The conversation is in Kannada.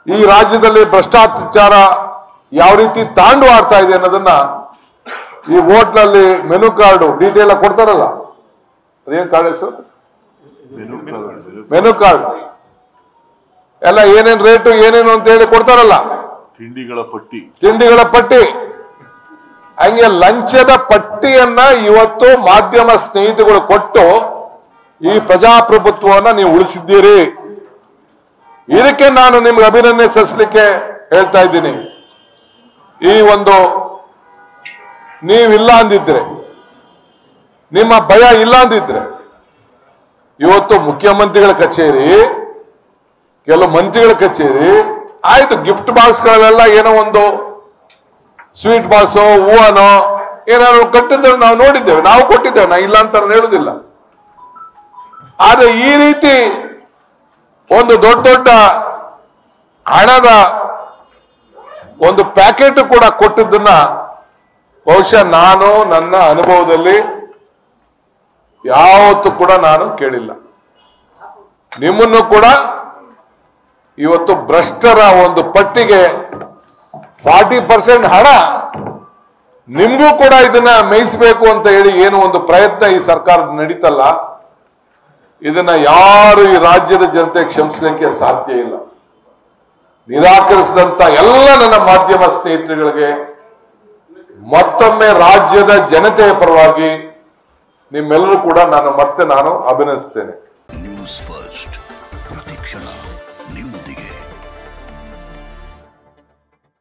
ಈ ರಾಜ್ಯದಲ್ಲಿ ಭ್ರಷ್ಟಾಚಾರ ಯಾವ ರೀತಿ ತಾಂಡು ಆಡ್ತಾ ಇದೆ ಅನ್ನೋದನ್ನ ಈ ನಲ್ಲಿ ಮೆನು ಕಾರ್ಡು ಡೀಟೇಲ್ ಆಗಿ ಕೊಡ್ತಾರಲ್ಲ ಅದೇನ್ ಕಾರ್ಡ್ ಹೆಸರು ಮೆನು ಕಾರ್ಡ್ ಎಲ್ಲ ಏನೇನ್ ರೇಟು ಏನೇನು ಅಂತ ಹೇಳಿ ಕೊಡ್ತಾರಲ್ಲ ತಿಂಡಿಗಳ ಪಟ್ಟಿ ತಿಂಡಿಗಳ ಪಟ್ಟಿ ಹಂಗೆ ಲಂಚದ ಪಟ್ಟಿಯನ್ನ ಇವತ್ತು ಮಾಧ್ಯಮ ಸ್ನೇಹಿತಗಳು ಕೊಟ್ಟು ಈ ಪ್ರಜಾಪ್ರಭುತ್ವವನ್ನ ನೀವು ಉಳಿಸಿದ್ದೀರಿ ಇದಕ್ಕೆ ನಾನು ನಿಮ್ಗೆ ಅಭಿನಂದನೆ ಸಲ್ಲಿಸಲಿಕ್ಕೆ ಹೇಳ್ತಾ ಇದ್ದೀನಿ ಈ ಒಂದು ನೀವಿಲ್ಲ ಅಂದಿದ್ರೆ ನಿಮ್ಮ ಭಯ ಇಲ್ಲ ಅಂದಿದ್ರೆ ಇವತ್ತು ಮುಖ್ಯಮಂತ್ರಿಗಳ ಕಚೇರಿ ಕೆಲವು ಮಂತ್ರಿಗಳ ಕಚೇರಿ ಆಯ್ತು ಗಿಫ್ಟ್ ಬಾಕ್ಸ್ಗಳೆಲ್ಲ ಏನೋ ಒಂದು ಸ್ವೀಟ್ ಬಾಕ್ಸೋ ಹೂವನೋ ಏನಾದ್ರು ಕಟ್ಟಿದ್ರೆ ನಾವು ನೋಡಿದ್ದೇವೆ ನಾವು ಕೊಟ್ಟಿದ್ದೇವೆ ನಾ ಇಲ್ಲ ಅಂತ ನಾನು ಹೇಳುದಿಲ್ಲ ಆದ್ರೆ ಈ ರೀತಿ ಒಂದು ದೊಡ್ಡ ದೊಡ್ಡ ಹಣದ ಒಂದು ಪ್ಯಾಕೆಟ್ ಕೂಡ ಕೊಟ್ಟಿದ್ದನ್ನ ಬಹುಶಃ ನಾನು ನನ್ನ ಅನುಭವದಲ್ಲಿ ಯಾವತ್ತೂ ಕೂಡ ನಾನು ಕೇಳಿಲ್ಲ ನಿಮ್ಮನ್ನು ಕೂಡ ಇವತ್ತು ಭ್ರಷ್ಟರ ಒಂದು ಪಟ್ಟಿಗೆ ಫಾರ್ಟಿ ಪರ್ಸೆಂಟ್ ಹಣ ನಿಮ್ಗೂ ಕೂಡ ಇದನ್ನ ಮೇಯಿಸಬೇಕು ಅಂತ ಹೇಳಿ ಏನು ಒಂದು ಪ್ರಯತ್ನ ಈ ಸರ್ಕಾರ ನಡೀತಲ್ಲ ಇದನ್ನ ಯಾರು ಈ ರಾಜ್ಯದ ಜನತೆ ಕ್ಷಮಿಸಲಿಕ್ಕೆ ಸಾಧ್ಯ ಇಲ್ಲ ನಿರಾಕರಿಸಿದಂತ ಎಲ್ಲ ನನ್ನ ಮಾಧ್ಯಮ ಸ್ನೇಹಿತರುಗಳಿಗೆ ಮತ್ತೊಮ್ಮೆ ರಾಜ್ಯದ ಜನತೆಯ ಪರವಾಗಿ ನಿಮ್ಮೆಲ್ಲರೂ ಕೂಡ ನಾನು ಮತ್ತೆ ನಾನು ಅಭಿನಯಿಸ್ತೇನೆ ನ್ಯೂಸ್ ಫಸ್ಟ್